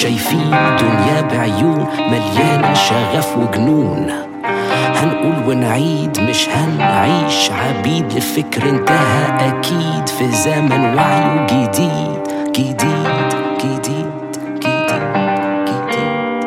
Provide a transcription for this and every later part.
شايفين دنيا بعيون مليانة شغف وجنون هنقول ونعيد مش هنعيش عبيد لفكر انتهى أكيد في زمن وعي جديد جديد جديد جديد جديد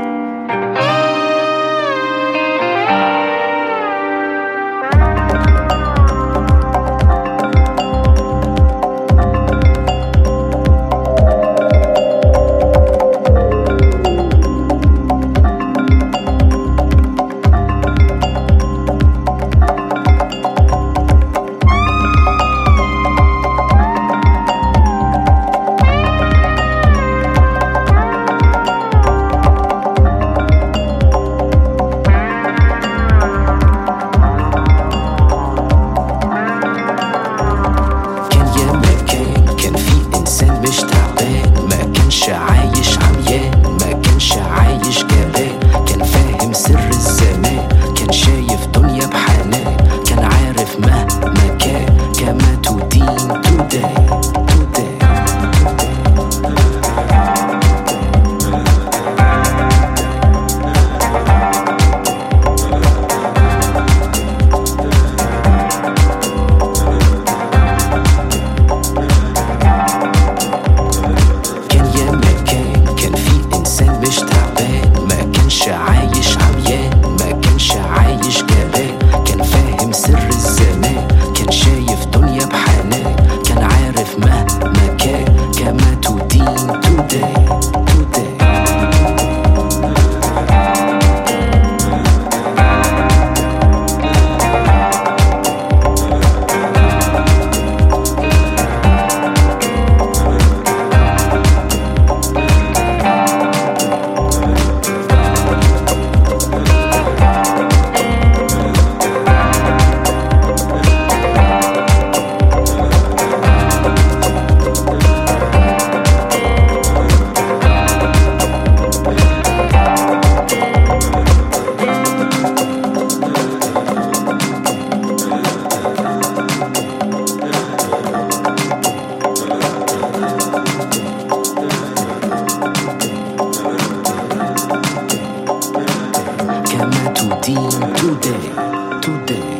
كان يا مكان كان في انسان مش تعبان ما كانش عايش عميان ما كانش عايش جبان كان فاهم سر الزمان كان شايف دنيا بحنان كان عارف مهما كان كما تدين تدان تدان كان يا مكان كان في انسان مش تعبان ما كانش عايش عميان ما كانش عايش جبان كان فاهم سر الزمان كان شايف دنيا بحنان كان عارف مهما كان كما تدين تدان تدان كما تدين تدان تدان